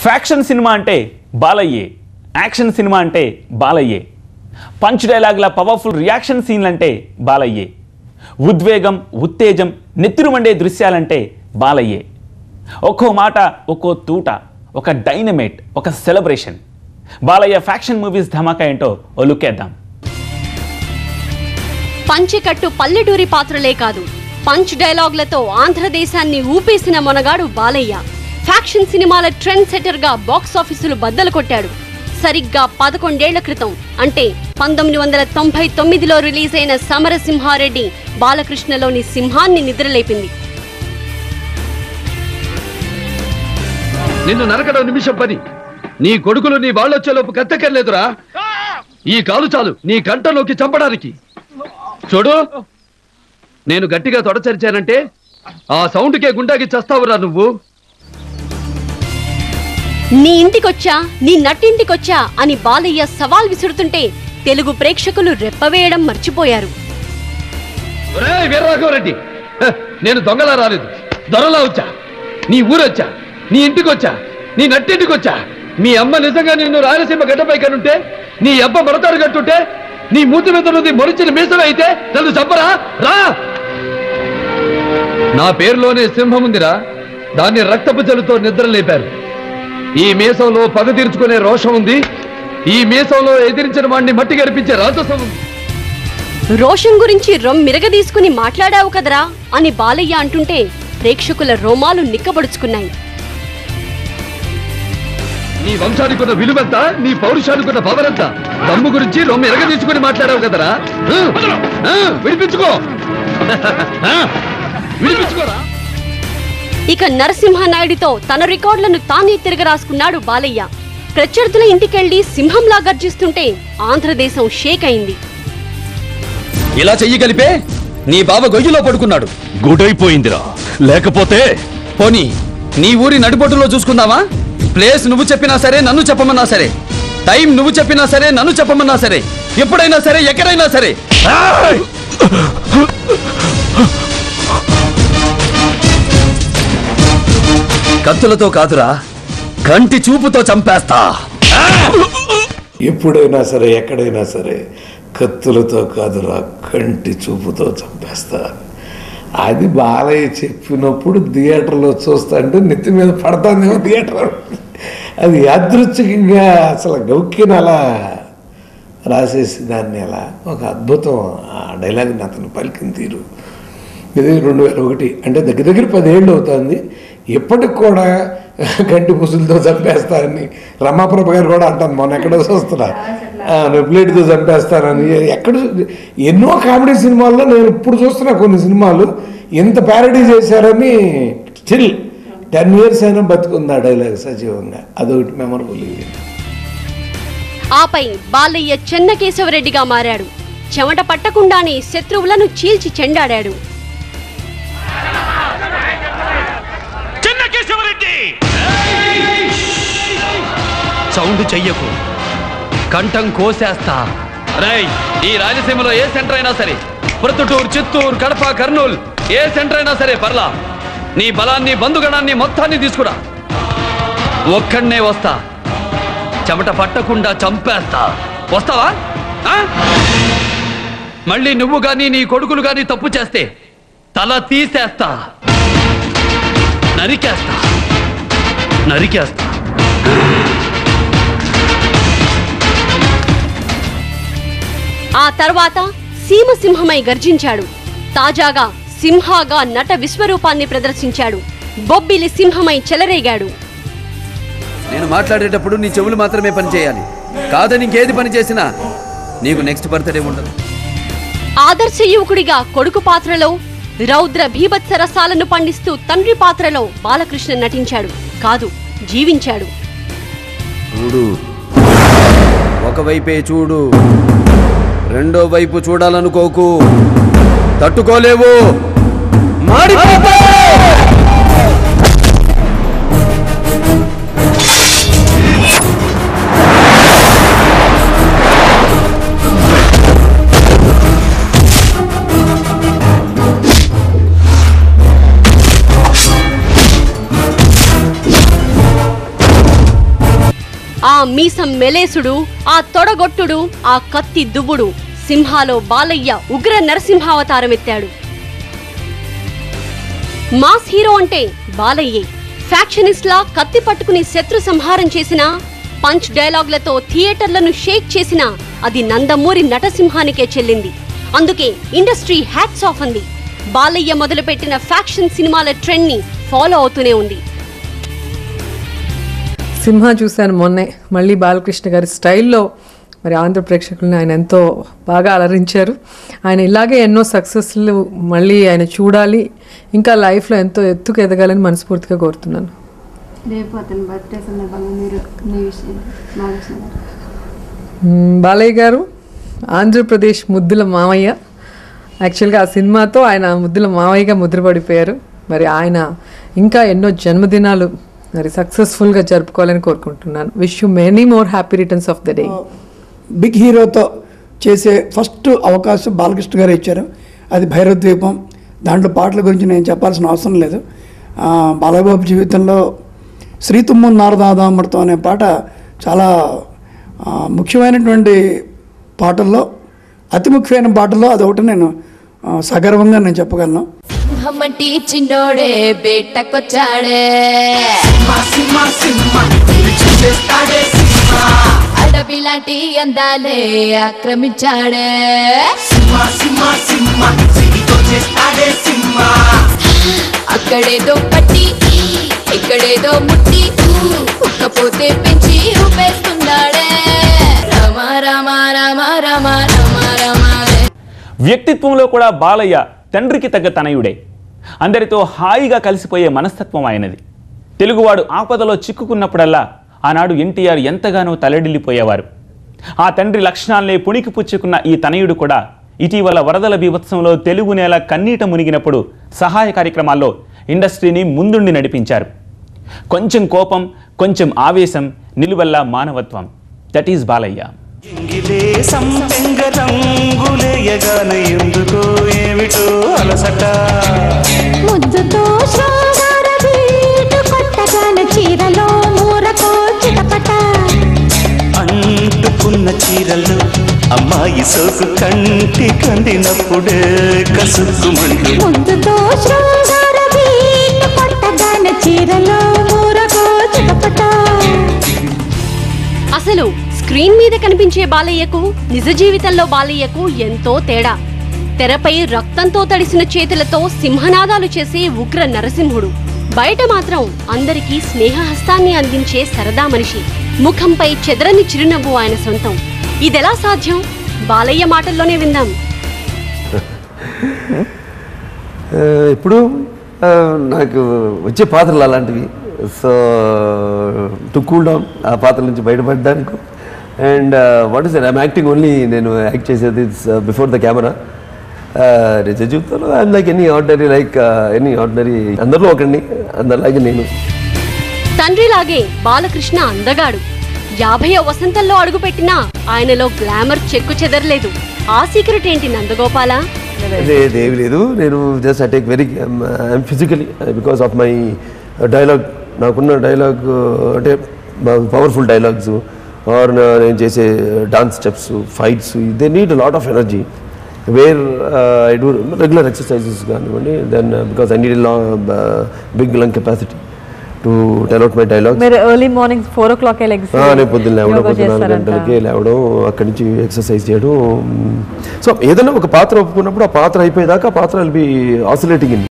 Faction cinema అంటే బాలయ్యే action cinema అంటే బాలయ్యే పంచ్ డైలాగ్ల పవర్ఫుల్ రియాక్షన్ సీన్లు అంటే బాలయ్యే ఉద్వేగం ఉత్తేజం నెత్తురు మండే దృశ్యాలంటే బాలయ్యే ఒక్కో మాట ఒక్కో తూట ఒక డైనమేట్ ఒక సెలబ్రేషన్ బాలయ్య ఫ్యాక్షన్ మూవీస్ ధమాకా ఏంటో ఓ లుక్కేద్దాం పంచెకట్టు పల్లెటూరి పాత్రలే కాదు పంచ్ డైలాగులతో ఆంధ్రదేశాన్ని ఊపేసిన మొనగాడు బాలయ్య ఫ్యాక్షన్ సినిమాల ట్రెండ్ సెటర్ గా బాక్స్ ఆఫీసులు బద్దలు కొట్టాడు సరిగ్గా పదకొండేళ్ల క్రితం అంటే పంతొమ్మిది వందల తొంభై తొమ్మిదిలో రిలీజ్ అయిన సమరసింహారెడ్డి బాలకృష్ణలోని సింహాన్ని నిద్రలేపింది నిన్ను నరకడం నిమిషం పని నీ కొడుకులు నీ వాళ్ళొచ్చేలోపు కత్తెక్కర్లేదురా ఈ కాలు చాలు నీ కంటలోకి చంపడానికి చూడు నేను గట్టిగా తొడచరిచానంటే ఆ సౌండ్కే గుండాకి చస్తావురా నువ్వు నీ ఇంటికొచ్చా నీ నట్టింటికొచ్చా అని బాలయ్య సవాల్ విసురుతుంటే తెలుగు ప్రేక్షకులు రెప్పవేయడం మర్చిపోయారు ఒరేయ్ వీరరాఘవరెడ్డి హ, నేను దొంగలా రాలేదు దొరలా వచ్చా నీ ఊరొచ్చా నీ ఇంటికి వచ్చా నీ నట్టింటికి వచ్చా మీ అమ్మ నిజంగా నిన్ను రాయలసీమ గడ్డపై కనుంటే నీ అబ్బ మడతాడు కట్టుంటే నీ మూతి మీద నుండి మొరిచిన మీసమే అయితే నన్ను చంపరా రా నా పేరులోనే సింహం ఉందిరా దాన్ని రక్తపు జలుతో నిద్ర లేపారు ఈ మీసంలో పగ తీర్చుకునే రోషం ఉంది ఈ మీసంలో ఎదిరించిన వాడిని మట్టి గరిపించే రాజసం ఉంది రోషన్ గురించి రొమ్మిరగదీసుకుని మాట్లాడావు కదరా అని బాలయ్య అంటుంటే ప్రేక్షకుల రోమాలు నిక్కబడుచుకున్నాయి నీ వంశానికి ఉన్న విలువెంత నీ పౌరుషానికి ఉన్న పవర్ ఎంత దమ్ము గురించి రొమ్మ ఎరగ తీసుకుని మాట్లాడావు కదరా ఆ, ఆ, విడిపించుకో ఆ, విడిపించుకోరా ఇక నరసింహనాయుడితో తన రికార్డులను తానే తిరగరాసుకున్నాడు బాలయ్య ప్రత్యర్థుల ఇంటికెళ్లి సింహంలా గర్జిస్తుంటే ఆంధ్రదేశం షేక్ అయింది ఇలా చెయ్యి కలిపే నీ బావ గొయ్యిలో పడుకున్నాడు గుడైపోయిందిరా లేకపోతే పోనీ నీ ఊరి నడిబొట్టులో చూసుకుందామా ప్లేస్ నువ్వు చెప్పినా సరే నన్ను చెప్పమన్నా సరే టైం నువ్వు చెప్పినా సరే నన్ను చెప్పమన్నా సరే ఎప్పుడైనా సరే ఎక్కడైనా సరే ఏయ్! కత్తులతో కాదురా కంటి చూపుతో చంపేస్తా ఎప్పుడైనా సరే ఎక్కడైనా సరే కత్తులతో కాదురా కంటి చూపుతో చంపేస్తా అది బాలయ్య చెప్పినప్పుడు థియేటర్లో చూస్తా అంటే నెత్తి మీద పడతానేమో థియేటర్ అది యాదృచ్ఛికంగా అసలు గౌక్కిన అలా రాసేసి దాన్ని అలా ఒక అద్భుతం ఆ డైలాగ్ని అతను పలికిన తీరు ఇది రెండు వేల ఒకటి అంటే దగ్గర దగ్గర పదేళ్ళు అవుతుంది ఇప్పటికి కూడా కంటి పుసులతో చంపేస్తానని రమాప్రభ గారు కూడా అంటాను మొన్న ఎక్కడో చూస్తున్నా ప్లేట్తో చంపేస్తానని ఎక్కడ చూ- ఎన్నో కామెడీ సినిమాల్లో నేను ఇప్పుడు చూస్తున్నా కొన్ని సినిమాలు ఎంత ప్యారడీ చేశారని స్టిల్ టెన్ ఇయర్స్ అయినా బతుకుంది ఆ డైలాగ్ సజీవంగా అదొకటి మెమరబుల్ ఇది ఆపై బాలయ్య చెన్నకేశవరెడ్డిగా మారాడు చెమట పట్టకుండానే శత్రువులను చీల్చి చెండాడాడు సౌండ్ చెయ్యకు కంఠం కోసేస్తా రేయ్ ఈ రాయలసీమలో ఏ సెంటర్ అయినా సరే ప్రొద్దుటూరు చిత్తూరు కడప కర్నూలు ఏ సెంటర్ అయినా సరే పర్లా నీ బలాన్ని బంధుగణాన్ని మొత్తాన్ని తీసుకురా ఒక్కడనే వస్తా చెమట పట్టకుండా చంపేస్తా వస్తావా ఆ? మళ్ళీ నువ్వు గాని నీ కొడుకులు గాని తప్పు చేస్తే తల తీసేస్తా నరికేస్తా నరికేస్తా ఆ తర్వాత సీమసింహమై గర్జించాడు తాజాగా సింహాగా నట విశ్వరూపాన్ని ప్రదర్శించాడు బొబ్బిలి సింహమై చెలరేగాడు నేను మాట్లాడేటప్పుడు నీ చెవులు మాత్రమే పని చేయాలి కాదని ఇంకేది పని చేసినా నీకు నెక్స్ట్ బర్త్డే ఉండదు ఆదర్శ యువకుడిగా కొడుకు పాత్రలో రౌద్ర భీభత్స రసాలను పండిస్తూ తండ్రి పాత్రలో బాలకృష్ణ నటించాడు కాదు జీవించాడు చూడు ఒకవైపే చూడు రెండో వైపు చూడాలనుకోకు తట్టుకోలేవు మాడిపోతావు! ఆ మీసం మెలేసుడు ఆ తొడగొట్టుడు ఆ కత్తి దువ్వుడు సింహాలో బాలయ్య ఉగ్ర నరసింహావతారం ఎత్తాడు మాస్ హీరో అంటే బాలయ్యే ఫ్యాక్షనిస్ట్ లా కత్తి పట్టుకుని శత్రు సంహారం చేసిన పంచ్ డైలాగ్లతో థియేటర్లను షేక్ చేసిన అది నందమూరి నటసింహానికే చెల్లింది అందుకే ఇండస్ట్రీ హ్యాట్స్ ఆఫ్ అంది బాలయ్య మొదలుపెట్టిన ఫ్యాక్షన్ సినిమాల ట్రెండ్ ని ఫాలో అవుతూనే ఉంది సింహ చూశాను మొన్నే మళ్ళీ బాలకృష్ణ గారి స్టైల్లో మరి ఆంధ్ర ప్రేక్షకులను ఆయన ఎంతో బాగా అలరించారు ఆయన ఇలాగే ఎన్నో సక్సెస్లు మళ్ళీ ఆయన చూడాలి ఇంకా లైఫ్లో ఎంతో ఎత్తుకు ఎదగాలని మనస్ఫూర్తిగా కోరుతున్నాను రేపు అతని బర్త్డే సందర్భంగా మీరు మీ విషయం బాలకృష్ణ గారు మ్మ్, బాలయ్య గారు ఆంధ్రప్రదేశ్ ముద్దుల మామయ్య యాక్చువల్గా ఆ సినిమాతో ఆయన ముద్దుల మామయ్యగా ముద్రపడిపోయారు మరి ఆయన ఇంకా ఎన్నో జన్మదినాలు మరి సక్సెస్ఫుల్గా జరుపుకోవాలని కోరుకుంటున్నాను wish you many more happy returns of the day big హీరోతో చేసే ఫస్ట్ అవకాశం బాలకృష్ణ గారు ఇచ్చారు అది భైరవ ద్వీపం దాంట్లో పాటల గురించి నేను చెప్పాల్సిన అవసరం లేదు ఆ, బాలబాబు జీవితంలో శ్రీతుమ్ము నారదాదామృతం అనే పాట చాలా ఆ, ముఖ్యమైనటువంటి పాటల్లో అతి ముఖ్యమైన పాటల్లో అదొకటి నేను ఆ, సగర్వంగా నేను చెప్పగలను సింహమంటి చిన్నోడే బేటకొచ్చాడే అడవి లాంటి అందాలే ఆక్రమించాడే అక్కడేదో పట్టి ఇక్కడేదో ముట్టి ఉక్కపోతే పెంచి ఊపేస్తున్నాడే రమ రమ రమ రమ రమ రమ వ్యక్తిత్వంలో కూడా బాలయ్య తండ్రికి తగ్గ తనయుడే అందరితో హాయిగా కలిసిపోయే మనస్తత్వం ఆయనది తెలుగువాడు ఆపదలో చిక్కుకున్నప్పుడల్లా ఆనాడు ఎన్టీఆర్ ఎంతగానో తలడిల్లిపోయేవారు ఆ తండ్రి లక్షణాలనే పుణికి పుచ్చుకున్న ఈ తనయుడు కూడా ఇటీవల వరదల బీభత్సంలో తెలుగు నేల కన్నీట మునిగినప్పుడు సహాయ కార్యక్రమాల్లో ఇండస్ట్రీని ముందుండి నడిపించారు కొంచెం కోపం కొంచెం ఆవేశం నిలువెల్లా మానవత్వం దట్ ఈజ్ బాలయ్య ఇంగిలేసం తెంగ రంగులేయగాన ఎందుకో ఏమిటో అలసట ముద్దుతో శృంగార బీటు కొట్టగాన చీరలో మూరకో చిటపట అంటుకున్న చీరలు అమ్మాయి సోకు కంటి కందినప్పుడే కసుక్కుమంటూ ముద్దుతో శృంగార బీటు కొట్టగాన చీరలో మూరకో చిటపట అసలు స్క్రీన్ మీద కనిపించే బాలయ్యకు నిజ జీవితంలో బాలయ్యకు ఎంతో తేడా తెరపై రక్తంతో తడిసిన చేతులతో సింహనాదాలు చేసే ఉగ్ర నరసింహుడు బయట మాత్రం అందరికీ స్నేహహస్తాన్ని అందించే సరదా మనిషి ముఖంపై చెదరని చిరునవ్వు ఆయన సొంతం ఇదెలా సాధ్యం బాలయ్య మాటల్లోనే విందాం ఆ, ఇప్పుడు ఆ, నాకు వచ్చే పాత్రలు అలాంటివి సో టు కూల్ డౌన్ ఆ పాత్ర నుంచి బయటపడడానికి and what is I'm acting only నేను యాక్ట్ చేసేది బిఫోర్ ద కెమెరా నిజ జీవితంలో I'm like any ordinary like any ordinary అందరిలో ఒకడిని అందరిలాగే నేను తండ్రిలాగే బాలకృష్ణ అందగాడు యాభైవ వసంతంలో అడుగుపెట్టినా ఆయనలో గ్లామర్ చెక్కు చెదరలేదు ఆ సీక్రెట్ ఏంటి నందగోపాలా లేదు ఏమి లేదు నేను just I take very I'm physically because of my dialogue నాకున్న డైలాగ్ అంటే పవర్ఫుల్ డైలాగ్స్ ఆర్ నేను చేసే dance steps fights they need lot of energy where I do regular exercises కానివ్వండి దెన్ బికాస్ ఐ నీడ్ లా big lung capacity to tell out my dialogues మీరు early morning four o'clock లెగ్స్ నేను పొద్దున్న లేవడం పొద్దున్న నాలుగు గంటలకి లేవడం అక్కడి నుంచి ఎక్సర్సైజ్ చేయడం సో ఏదైనా ఒక పాత్ర ఒప్పుకున్నప్పుడు ఆ పాత్ర అయిపోయేదాకా ఆ పాత్ర విల్ బి ఆసిలేటింగ్ ఇన్